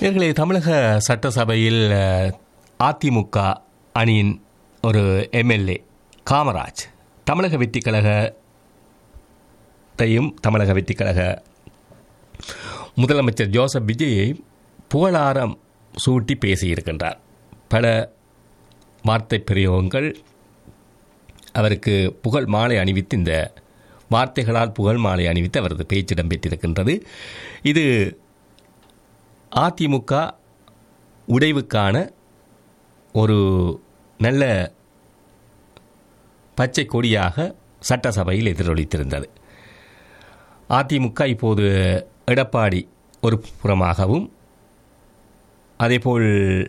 நேர்களே தமிழக சட்டசபையில் அஹ், அதிமுக அணியின் ஒரு எம்எல்ஏ காமராஜ் தமிழக வெற்றிக் கழகத்தையும் தமிழக வெற்றிக் கழக முதலமைச்சர் ஜோசப் விஜயை புகழாரம் சூட்டி பேசியிருக்கின்றார் பல வார்த்தை பிரயோகங்கள் அவருக்கு புகழ் மாலை அணிவித்து இந்த வார்த்தைகளால் புகழ் மாலை அணிவித்து அவரது பேச்சு இடம்பெற்றிருக்கின்றது இது அதிமுக உடைவுக்கான ஒரு நல்ல பச்சை கொடியாக சட்டசபையில் எதிரொலித்திருந்தது அதிமுக இப்போது எடப்பாடி ஒரு புறமாகவும் அதேபோல்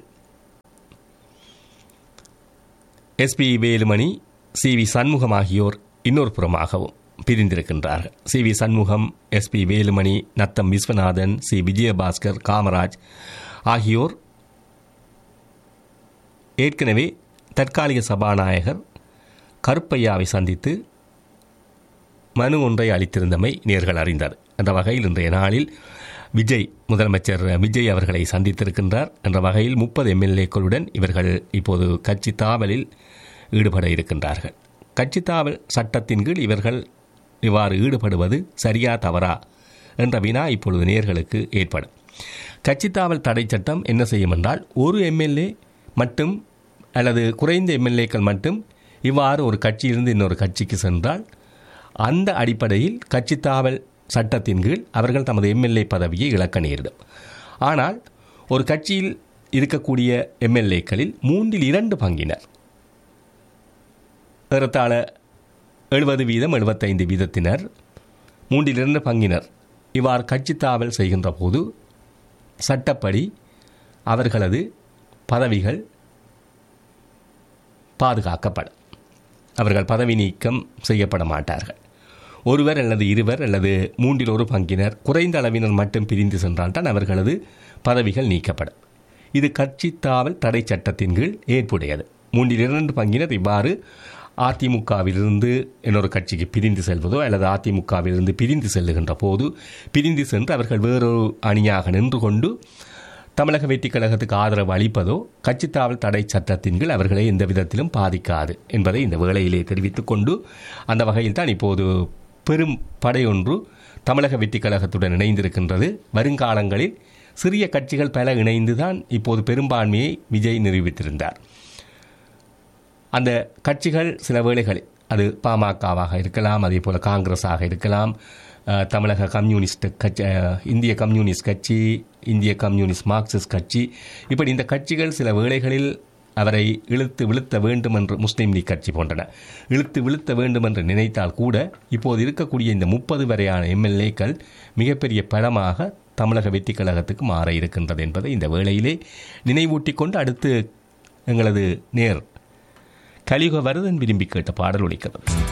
S P Velumani C V Shanmugam ஆகியோர் இன்னொரு புறமாகவும் பிரிந்திருக்கின்றார்கள் C V Shanmugam S P Velumani Natham Viswanathan C Vijayabaskar Kamaraj ஆகியோர் ஏற்கனவே தற்காலிக சபாநாயகர் கருப்பையாவை சந்தித்து மனு ஒன்றை அளித்திருந்தமை நேர்கள் அறிந்தார் அந்த வகையில் இன்றைய நாளில் விஜய் முதலமைச்சர் விஜய் அவர்களை சந்தித்திருக்கின்றார் என்ற வகையில் முப்பது எம்எல்ஏக்களுடன் இவர்கள் இப்போது கட்சி தாவலில் ஈடுபட இருக்கின்றார்கள் கட்சி தாவல் சட்டத்தின் கீழ் இவர்கள் இவ்வாறு ஈடுபடுவது சரியா தவறா என்ற வினா இப்பொழுது நேர்களுக்கு ஏற்படும் கட்சி தாவல் தடை சட்டம் என்ன செய்யும் என்றால் ஒரு எம்எல்ஏ மட்டும் அல்லது குறைந்த எம்எல்ஏக்கள் மட்டும் இவ்வாறு ஒரு கட்சியிலிருந்து இன்னொரு கட்சிக்கு சென்றால் அந்த அடிப்படையில் கட்சி தாவல் சட்டத்தின் கீழ் அவர்கள் தமது எம்எல்ஏ பதவியை இழக்க நேரிடும் ஆனால் ஒரு கட்சியில் இருக்கக்கூடிய எம்எல்ஏக்களில் மூன்றில் இரண்டு பங்கினர் ஏறத்தாழ எழுபது வீதம் எழுபத்தைந்து வீதத்தினர் மூன்றில் இரண்டு பங்கினர் இவ்வாறு கட்சி தாவல் செய்கின்ற போது சட்டப்படி அவர்களது பதவிகள் பாதுகாக்கப்படும் அவர்கள் பதவி நீக்கம் செய்யப்பட மாட்டார்கள் ஒருவர் அல்லது இருவர் அல்லது மூன்றில் ஒரு பங்கினர் குறைந்த அளவினர் மட்டும் பிரிந்து சென்றால்தான் அவர்களது பதவிகள் நீக்கப்படும் இது கட்சி தாவல் தடை சட்டத்தின் கீழ் ஏற்புடையது மூன்றில் இரண்டு பங்கினர் இவ்வாறு அதிமுகவிலிருந்து இன்னொரு கட்சிக்கு பிரிந்து செல்வதோ அல்லது அதிமுகவிலிருந்து பிரிந்து செல்லுகின்ற போது பிரிந்து சென்று அவர்கள் வேறொரு அணியாக நின்று கொண்டு தமிழக வெற்றிக் கழகத்துக்கு ஆதரவு அளிப்பதோ கட்சித்தாவல் தடை சட்டத்தின் கீழ் அவர்களை எந்த விதத்திலும் பாதிக்காது என்பதை இந்த வேளையிலே தெரிவித்துக் கொண்டு அந்த வகையில் தான் இப்போது பெரும் படையொன்று தமிழக வெற்றிக் கழகத்துடன் இணைந்திருக்கின்றது வருங்காலங்களில் சிறிய கட்சிகள் பல இணைந்துதான் இப்போது பெரும்பான்மையை விஜய் நிரூபித்திருந்தார் அந்த கட்சிகள் சில வேளைகளில் அது பாமகவாக இருக்கலாம் அதே போல் காங்கிரஸாக இருக்கலாம் அஹ், தமிழக கம்யூனிஸ்ட் கட்சி அஹ், இந்திய கம்யூனிஸ்ட் கட்சி இந்திய கம்யூனிஸ்ட் மார்க்சிஸ்ட் கட்சி இப்படி இந்த கட்சிகள் சில வேளைகளில் அவரை இழுத்து வீழ்த்த வேண்டும் என்று முஸ்லீம் லீக் கட்சி போன்றன இழுத்து வீழ்த்த வேண்டும் என்று நினைத்தால் கூட இப்போது இருக்கக்கூடிய இந்த முப்பது வரையான எம்எல்ஏக்கள் மிகப்பெரிய பலமாக தமிழக வெற்றிக் கழகத்துக்கு மாற இருக்கின்றது என்பதை இந்த வேளையிலே நினைவூட்டிக் கொண்டு அடுத்து எங்களது நேர் கலியுக வரதன் விரும்பி கேட்ட பாடல் ஒலிக்கிறது